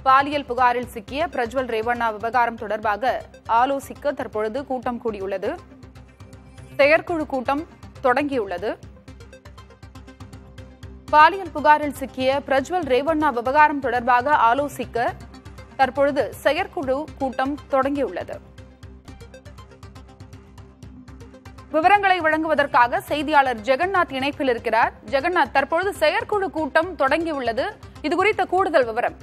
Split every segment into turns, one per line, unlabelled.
பாலியல் புகாரில் சிக்கிய பிரஜ்வல் ரேவண்ணா விவகாரம் தொடர்பாக ஆலோசிக்க தற்பொழுது கூட்டம் கூடியுள்ளது செயற்குழு கூட்டம் தொடங்கியுள்ளது பாலியல் புகாரில் சிக்கிய பிரஜ்வல் ரேவண்ணா விவகாரம் தொடர்பாக ஆலோசிக்க தற்பொழுது செயற்குழு கூட்டம் தொடங்கியுள்ளது விவரங்களை வழங்குவதற்காக செய்தியாளர் ஜெகநாத் இணைப்பில் இருக்கிறார் ஜெகநாத் தற்பொழுது செயற்குழு கூட்டம் தொடங்கியுள்ளது இது குறித்த கூடுதல் விவரம்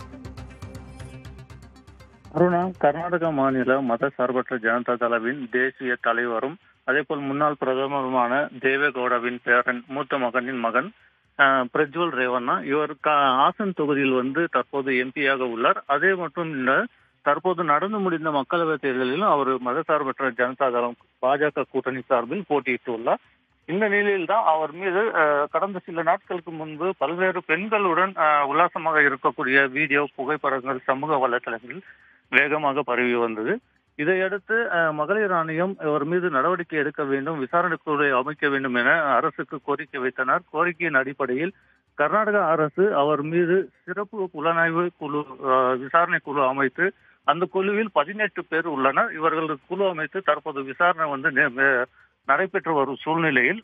அருணா கர்நாடக மாநில மத சார்பற்ற ஜனதா தளவின் தேசிய தலைவரும் அதேபோல் முன்னாள் பிரதமருமான தேவேகவுடாவின் பேரன் மூத்த மகனின் மகன் அஹ், பிரஜ்வல் ரேவண்ணா இவர் க- ஆசன் தொகுதியில் வந்து தற்போது எம்பியாக உள்ளார் அதே மட்டும் இல்ல தற்போது நடந்து முடிந்த மக்களவைத் தேர்தலிலும் அவர் மதசார்பற்ற ஜனதா தளம் பாஜக கூட்டணி சார்பில் போட்டியிட்டுள்ளார் இந்த நிலையில் தான் அவர் மீது அஹ், கடந்த சில நாட்களுக்கு முன்பு பல்வேறு பெண்களுடன் அஹ், உல்லாசமாக இருக்கக்கூடிய வீடியோ புகைப்படங்கள் சமூக வலைதளங்களில் வேகமாக பரவி வந்தது இதையடுத்து அஹ், மகளிர் ஆணையம் இவர் மீது நடவடிக்கை எடுக்க வேண்டும் விசாரணை குழுவை அமைக்க வேண்டும் என அரசுக்கு கோரிக்கை வைத்தனர் கோரிக்கையின் அடிப்படையில் கர்நாடக அரசு அவர் மீது சிறப்பு புலனாய்வு குழு அஹ், விசாரணை குழு அமைத்து அந்த குழுவில் பதினெட்டு பேர் உள்ளனர் இவர்கள் குழு அமைத்து தற்போது விசாரணை வந்து நே- மே- நடைபெற்று வரும் சூழ்நிலையில்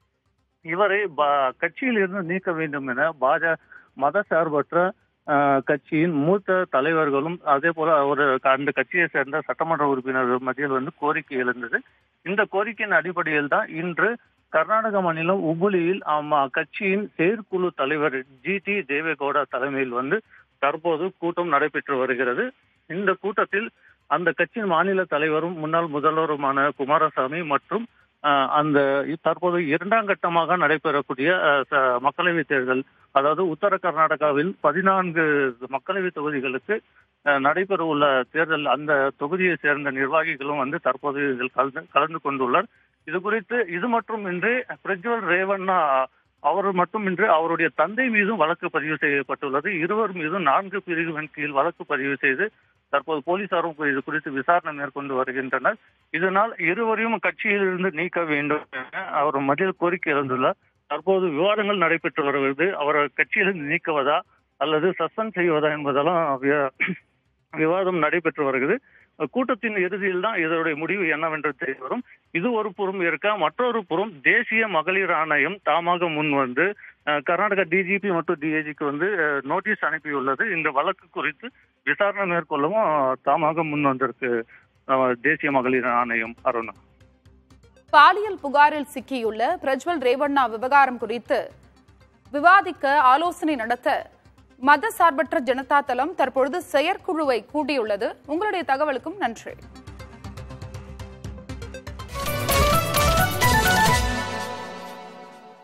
இவரை பா- கட்சியில் இருந்து நீக்க வேண்டும் என பாஜ மத சார்பற்ற அஹ், கட்சியின் மூத்த தலைவர்களும் அதே போல ஒரு அந்த கட்சியை சேர்ந்த சட்டமன்ற உறுப்பினர்கள் மத்தியில் வந்து கோரிக்கை எழுந்தது இந்த கோரிக்கையின் அடிப்படையில் தான் இன்று கர்நாடக மாநிலம் உபுலியில் ஆமா கட்சியின் செயற்குழு தலைவர் ஜி டி தேவேகவுடா தலைமையில் வந்து தற்போது கூட்டம் நடைபெற்று வருகிறது இந்த கூட்டத்தில் அந்த கட்சியின் மாநில தலைவரும் முன்னாள் முதல்வருமான குமாரசாமி மற்றும் அஹ், அந்த தற்போது இரண்டாம் கட்டமாக நடைபெறக்கூடிய அஹ், ச- மக்களவைத் தேர்தல் அதாவது உத்தர கர்நாடகாவில் பதினான்கு மக்களவை தொகுதிகளுக்கு அஹ், நடைபெற உள்ள தேர்தல் அந்த தொகுதியை சேர்ந்த நிர்வாகிகளும் வந்து தற்போது இதில் கலந்து கலந்து கொண்டுள்ளார் இது குறித்து இது மட்டுமின்றி பிரஜ்வல் ரேவண்ணா அவர் மட்டுமின்றி அவருடைய தந்தை மீதும் வழக்கு பதிவு செய்யப்பட்டுள்ளது இருவர் மீதும் நான்கு பிரிவின் கீழ் வழக்கு பதிவு செய்து தற்போது போலீசாரும் இது குறித்து விசாரணை மேற்கொண்டு வருகின்றனர் இதனால் இருவரையும் கட்சியிலிருந்து நீக்க வேண்டும் என அவர் மத்தியில் கோரிக்கை எழுந்துள்ளார் தற்போது விவாதங்கள் நடைபெற்று வருகிறது அவரை கட்சியிலிருந்து நீக்குவதா அல்லது சஸ்பெண்ட் செய்வதா என்பதெல்லாம் வி- விவாதம் நடைபெற்று வருகிறது கூட்டத்தின் இறுதியில் தான் இதனுடைய முடிவு என்னவென்று தெரிய வரும் இது ஒரு புறம் இருக்க மற்றொரு புறம் தேசிய மகளிர் ஆணையம் தாமாக முன் வந்து அஹ், கர்நாடக டிஜிபி மற்றும் டிஐஜிக்கு வந்து அஹ், நோட்டீஸ் அனுப்பியுள்ளது இந்த வழக்கு குறித்து விசாரணை மேற்கொள்ளவும் அஹ், தாமாக முன் வந்திருக்கு அஹ், தேசிய மகளிர் ஆணையம் அருணா
பாலியல் புகாரில் சிக்கியுள்ள பிரஜ்வல் ரேவண்ணா விவகாரம் குறித்து விவாதிக்க ஆலோசனை நடத்த மத சார்பற்ற ஜனதா தளம் தற்பொழுது செயற்குழுவை கூட்டியுள்ளது உங்களுடைய தகவலுக்கும் நன்றி